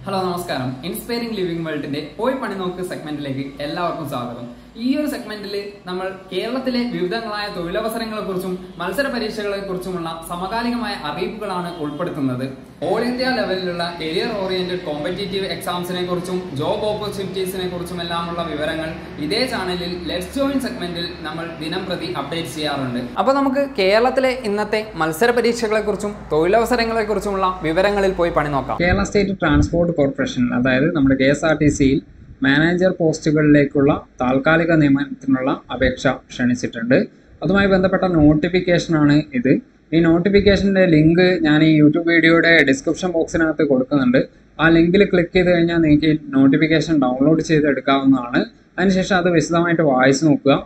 hello നമസ്കാരം inspiring living വേൾഡിന്റെ പോയി പണി നോക്ക് സെഗ്മെന്റിലേക്ക് എല്ലാവർക്കും സ്വാഗതം ഈ ഒരു സെഗ്മെന്റിൽ നമ്മൾ കേരളത്തിലെ വിവിധങ്ങളായ തൊഴിലവസരങ്ങളെ കുറിച്ചും മത്സര പരീക്ഷകളെ കുറിച്ചുമുള്ള സമകാലികമായ അറിയിപ്പുകളാണ് ഉൾപ്പെടുത്തുന്നത് ഓൾ ഇന്ത്യ ലെവലിലുള്ള കരിയർ ഓറിയന്റഡ് കോമ്പറ്റേറ്റീവ് എക്സാംസിനെ കുറിച്ചും ജോബ് ഓപ്പർച്യൂണിറ്റീസിനെ കുറിച്ചുമെല്ലാമുള്ള വിവരങ്ങൾ ഇതേ ചാനലിൽ ലെറ്റ്സ് ജോയിൻ സെഗ്മെന്റിൽ നമ്മൾ ദിനം പ്രതി അപ്ഡേറ്റ് ചെയ്യാറുണ്ട് അപ്പോൾ നമുക്ക് കേരളത്തിലെ ഇന്നത്തെ മത്സര പരീക്ഷകളെ കുറിച്ചും തൊഴിലവസരങ്ങളെ കുറിച്ചുമുള്ള വിവരങ്ങളിൽ പോയി പണി നോക്കാം കേരള സ്റ്റേറ്റ് ട്രാൻസ്പോർട്ട് കോർപ്പറേഷൻ അതായത് നമ്മുടെ കെ എസ് ആർ ടി സിയിൽ മാനേജർ പോസ്റ്റുകളിലേക്കുള്ള താൽക്കാലിക നിയമനത്തിനുള്ള അപേക്ഷ ക്ഷണിച്ചിട്ടുണ്ട് അതുമായി ബന്ധപ്പെട്ട നോട്ടിഫിക്കേഷനാണ് ഇത് ഈ നോട്ടിഫിക്കേഷൻ്റെ ലിങ്ക് ഞാൻ ഈ യൂട്യൂബ് വീഡിയോയുടെ ഡിസ്ക്രിപ്ഷൻ ബോക്സിനകത്ത് കൊടുക്കുന്നുണ്ട് ആ ലിങ്കിൽ ക്ലിക്ക് ചെയ്ത് കഴിഞ്ഞാൽ നിങ്ങൾക്ക് ഈ നോട്ടിഫിക്കേഷൻ ഡൗൺലോഡ് ചെയ്ത് എടുക്കാവുന്നതാണ് അതിനുശേഷം അത് വിശദമായിട്ട് വായിച്ച് നോക്കുക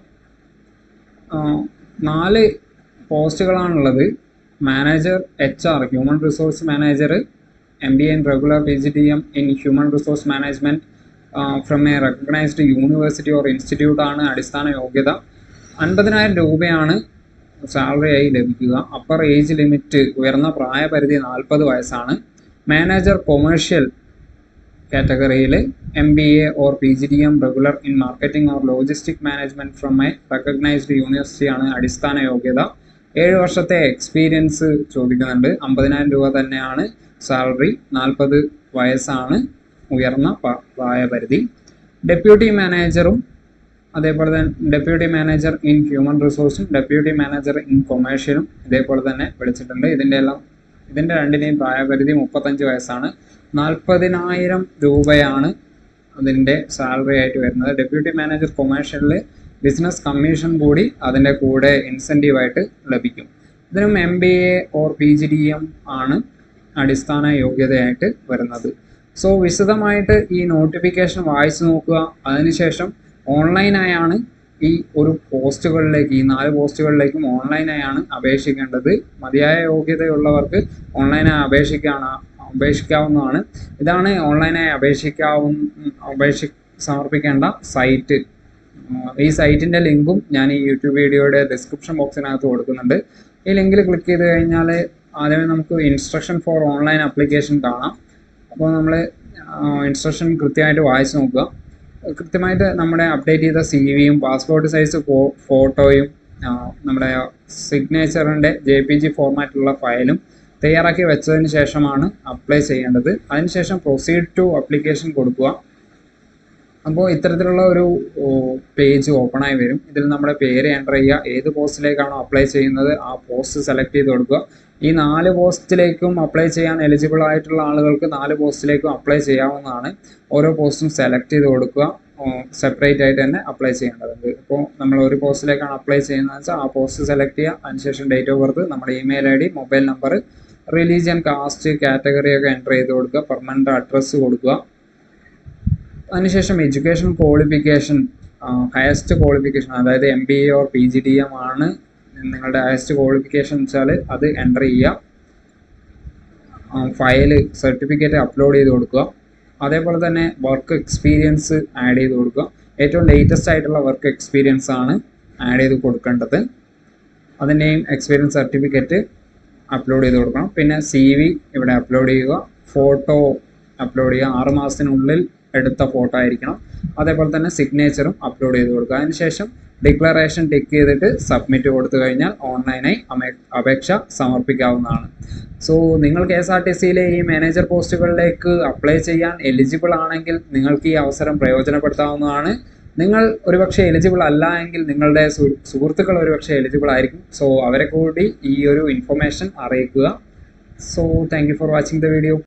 ആ, നാല് പോസ്റ്റുകളാണുള്ളത് manager H R human resource manager M B N regular P G D M in human resource management from a recognised university or institute ആണ് അടിസ്ഥാന യോഗ്യത അൻപതിനായിരം രൂപയാണ് സാലറി ആയി ലഭിക്കുക അപ്പർ ഏജ് ലിമിറ്റ് ഉയർന്ന പ്രായപരിധി നാൽപ്പത് വയസ്സാണ് മാനേജർ കൊമേഴ്ഷ്യൽ കാറ്റഗറിയിൽ M B A or P G D M regular in marketing or logistic management from a recognised യൂണിവേഴ്സിറ്റിയാണ് അടിസ്ഥാന യോഗ്യത ഏഴ് വർഷത്തെ എക്സ്പീരിയൻസ് ചോദിക്കുന്നുണ്ട് അമ്പതിനായിരം രൂപ തന്നെയാണ് സാലറി നാൽപ്പത് വയസ്സാണ് ഉയർന്ന പ- പ്രായപരിധി ഡെപ്യൂട്ടി മാനേജറും അതേപോലെ തന്നെ ഡെപ്യൂട്ടി മാനേജർ ഇൻ ഹ്യൂമൻ റിസോഴ്സും ഡെപ്യൂട്ടി മാനേജർ ഇൻ കൊമേഴ്ഷ്യലും ഇതേപോലെ തന്നെ വിളിച്ചിട്ടുണ്ട് ഇതിൻ്റെ എല്ലാം ഇതിൻ്റെ രണ്ടിനെയും പ്രായപരിധി മുപ്പത്തഞ്ച് വയസ്സാണ് നാൽപ്പതിനായിരം രൂപയാണ് അതിൻ്റെ സാലറി ആയിട്ട് വരുന്നത് ഡെപ്യൂട്ടി മാനേജർ കൊമേഴ്ഷ്യലിൽ ബിസിനസ് കമ്മീഷൻ കൂടി അതിൻ്റെ കൂടെ ഇൻസെൻറ്റീവായിട്ട് ലഭിക്കും ഇതിനും M B A or P G D M ആണ് അടിസ്ഥാന യോഗ്യതയായിട്ട് വരുന്നത് സോ വിശദമായിട്ട് ഈ നോട്ടിഫിക്കേഷൻ വായിച്ചു നോക്കുക അതിനുശേഷം ഓൺലൈനായാണ് ഈ ഒരു പോസ്റ്റുകളിലേക്ക് ഈ നാല് പോസ്റ്റുകളിലേക്കും ഓൺലൈനായാണ് അപേക്ഷിക്കേണ്ടത് മതിയായ യോഗ്യതയുള്ളവർക്ക് ഓൺലൈനായി അപേക്ഷിക്കാണ് അപേക്ഷിക്കാവുന്നതാണ് ഇതാണ് ഓൺലൈനായി അപേക്ഷിക്കാവുന്ന അപേക്ഷി സമർപ്പിക്കേണ്ട സൈറ്റ് ഉം, ഈ സൈറ്റിൻ്റെ ലിങ്കും ഞാൻ ഈ യൂട്യൂബ് വീഡിയോയുടെ ഡിസ്ക്രിപ്ഷൻ ബോക്സിനകത്ത് കൊടുക്കുന്നുണ്ട് ഈ ലിങ്കിൽ ക്ലിക്ക് ചെയ്ത് കഴിഞ്ഞാൽ ആദ്യമേ നമുക്ക് ഇൻസ്ട്രക്ഷൻ ഫോർ ഓൺലൈൻ ആപ്ലിക്കേഷൻ കാണാം അപ്പോൾ നമ്മൾ ഇൻസ്ട്രക്ഷൻ കൃത്യമായിട്ട് വായിച്ച് നോക്കുക കൃത്യമായിട്ട് നമ്മുടെ അപ്ഡേറ്റ് ചെയ്ത സി വിയും പാസ്പോർട്ട് സൈസ് ഫോട്ടോയും നമ്മുടെ സിഗ്നേച്ചറിൻ്റെ ജെ പി ജി ഫോർമാറ്റിലുള്ള ഫയലും തയ്യാറാക്കി വെച്ചതിന് ശേഷമാണ് അപ്ലൈ ചെയ്യേണ്ടത് അതിനുശേഷം പ്രൊസീഡ് ടു അപ്ലിക്കേഷൻ കൊടുക്കുക അപ്പോൾ ഇത്തരത്തിലുള്ള ഒരു പേജ് ഓപ്പൺ ആയി വരും ഇതിൽ നമ്മുടെ പേര് എൻ്റർ ചെയ്യുക ഏത് പോസ്റ്റിലേക്കാണോ അപ്ലൈ ചെയ്യുന്നത് ആ പോസ്റ്റ് സെലക്ട് ചെയ്ത് കൊടുക്കുക ഈ നാല് പോസ്റ്റിലേക്കും അപ്ലൈ ചെയ്യാൻ എലിജിബിൾ ആയിട്ടുള്ള ആളുകൾക്ക് നാല് പോസ്റ്റിലേക്കും അപ്ലൈ ചെയ്യാവുന്നതാണ് ഓരോ പോസ്റ്റും സെലക്ട് ചെയ്ത് കൊടുക്കുക സെപ്പറേറ്റ് ആയിട്ട് തന്നെ അപ്ലൈ ചെയ്യേണ്ടതുണ്ട് ഇപ്പോൾ നമ്മൾ ഒരു പോസ്റ്റിലേക്കാണ് അപ്ലൈ ചെയ്യുന്നത് വെച്ചാൽ ആ പോസ്റ്റ് സെലക്ട് ചെയ്യുക അതിനുശേഷം ഡേറ്റ് ഓഫ് ബർത്ത് നമ്മുടെ email I D mobile number religion caste category ഒക്കെ എൻ്റർ ചെയ്ത് കൊടുക്കുക പെർമനൻ്റ് അഡ്രസ്സ് കൊടുക്കുക അതിനുശേഷം എഡ്യൂക്കേഷൻ ക്വാളിഫിക്കേഷൻ ഹയസ്റ്റ് ക്വാളിഫിക്കേഷൻ അതായത് M B A or P G D M ആണ് നിങ്ങളുടെ ഹയസ്റ്റ് ക്വാളിഫിക്കേഷൻ വെച്ചാൽ അത് എൻ്റർ ചെയ്യുക ഫയൽ സർട്ടിഫിക്കറ്റ് അപ്ലോഡ് ചെയ്ത് കൊടുക്കുക അതേപോലെ തന്നെ വർക്ക് എക്സ്പീരിയൻസ് ആഡ് ചെയ്ത് കൊടുക്കുക ഏറ്റവും ലേറ്റസ്റ്റ് ആയിട്ടുള്ള വർക്ക് എക്സ്പീരിയൻസ് ആണ് ആഡ് ചെയ്ത് കൊടുക്കേണ്ടത് അതിൻ്റെയും എക്സ്പീരിയൻസ് സർട്ടിഫിക്കറ്റ് അപ്ലോഡ് ചെയ്ത് കൊടുക്കണം പിന്നെ സി വി ഇവിടെ അപ്ലോഡ് ചെയ്യുക ഫോട്ടോ അപ്ലോഡ് ചെയ്യുക ആറ് മാസത്തിനുള്ളിൽ എടുത്ത ഫോട്ടോ ആയിരിക്കണം അതേപോലെ തന്നെ സിഗ്നേച്ചറും അപ്ലോഡ് ചെയ്ത് കൊടുക്കുക അതിനുശേഷം ഡിക്ലറേഷൻ ടിക്ക് ചെയ്തിട്ട് സബ്മിറ്റ് കൊടുത്തു കഴിഞ്ഞാൽ ഓൺലൈനായി അപേക്ഷ സമർപ്പിക്കാവുന്നതാണ് സോ നിങ്ങൾ കെ എസ് ആർ ടി സിയിലെ ഈ മാനേജർ പോസ്റ്റുകളിലേക്ക് അപ്ലൈ ചെയ്യാൻ എലിജിബിൾ ആണെങ്കിൽ നിങ്ങൾക്ക് ഈ അവസരം പ്രയോജനപ്പെടുത്താവുന്നതാണ് നിങ്ങൾ ഒരുപക്ഷെ എലിജിബിൾ അല്ല എങ്കിൽ നിങ്ങളുടെ സു- സുഹൃത്തുക്കൾ ഒരുപക്ഷെ എലിജിബിൾ ആയിരിക്കും സോ അവരെ കൂടി ഈ ഒരു ഇൻഫർമേഷൻ അറിയിക്കുക so thank you for watching the video